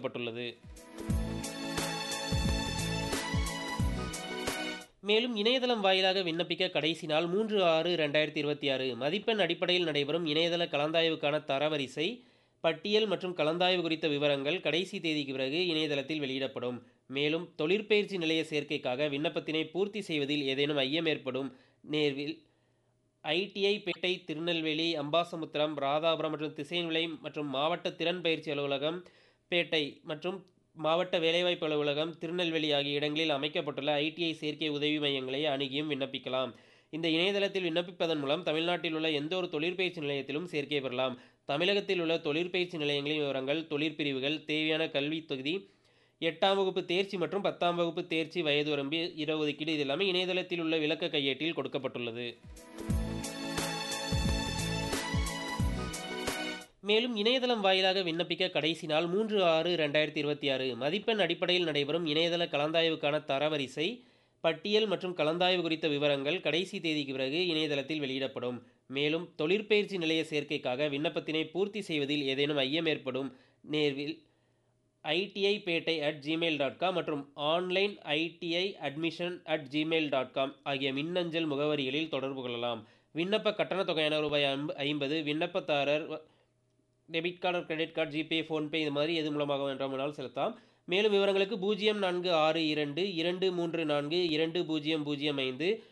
கொடுக்கப்பட்டுள்ளது மேலும் இணையதளம் வாயிலாக விண்ணப்பிக்க கடைசி நாள் மூன்று ஆறு ரெண்டாயிரத்தி இருபத்தி ஆறு மதிப்பெண் அடிப்படையில் நடைபெறும் இணையதள கலந்தாய்வுக்கான தரவரிசை பட்டியல் மற்றும் கலந்தாய்வு குறித்த விவரங்கள் கடைசி தேதிக்கு பிறகு இணையதளத்தில் வெளியிடப்படும் மேலும் தொழிற்பயிற்சி நிலைய சேர்க்கைக்காக விண்ணப்பத்தினை பூர்த்தி செய்வதில் ஏதேனும் ஐயம் ஏற்படும் நேர்வில் ஐடிஐ பேட்டை திருநெல்வேலி அம்பாசமுத்திரம் ராதாபுரம் மற்றும் திசைநிலை மற்றும் மாவட்ட திறன் பயிற்சி அலுவலகம் பேட்டை மற்றும் மாவட்ட வேலைவாய்ப்பு அலுவலகம் திருநெல்வேலி ஆகிய இடங்களில் அமைக்கப்பட்டுள்ள ஐடிஐ சேர்க்கை உதவி மையங்களை அணுகியும் விண்ணப்பிக்கலாம் இந்த இணையதளத்தில் விண்ணப்பிப்பதன் மூலம் தமிழ்நாட்டில் உள்ள எந்த ஒரு தொழிற்பயிற்சி நிலையத்திலும் சேர்க்கை பெறலாம் தமிழகத்தில் உள்ள தொழிற்பயிற்சி நிலையங்களின் விவரங்கள் தொழிற்பிரிவுகள் தேவையான கல்வித் தொகுதி எட்டாம் வகுப்பு தேர்ச்சி மற்றும் பத்தாம் வகுப்பு தேர்ச்சி வயது வரம்பு இடஒதுக்கீடு இது எல்லாமே இணையதளத்தில் உள்ள விளக்க கையேட்டில் கொடுக்கப்பட்டுள்ளது மேலும் இணையதளம் வாயிலாக விண்ணப்பிக்க கடைசி நாள் மூன்று ஆறு ரெண்டாயிரத்தி இருபத்தி ஆறு மதிப்பெண் அடிப்படையில் நடைபெறும் இணையதள கலந்தாய்வுக்கான தரவரிசை பட்டியல் மற்றும் கலந்தாய்வு குறித்த விவரங்கள் கடைசி தேதிக்கு பிறகு இணையதளத்தில் வெளியிடப்படும் மேலும் தொழிற்பயிற்சி நிலைய சேர்க்கைக்காக விண்ணப்பத்தினை பூர்த்தி செய்வதில் ஏதேனும் ஐயம் ஏற்படும் நேர்வில் ITI Pettai at Gmail dot com மற்றும் online ITI admission at Gmail dot com ஆகிய மின்னஞ்சல் முகவரிகளில் தொடர்பு கொள்ளலாம் விண்ணப்ப கட்டணத் தொகையான ரூபாய் ஐம்பது விண்ணப்பதாரர் debit card credit card GPay PhonePe இது மாதிரி எது மூலமாக வேண்டாமனாலும் செலுத்தலாம் மேலும் விவரங்களுக்கு பூஜ்ஜியம் நான்கு ஆறு இரண்டு இரண்டு மூன்று நான்கு இரண்டு பூஜ்ஜியம் பூஜ்ஜியம் ஐந்து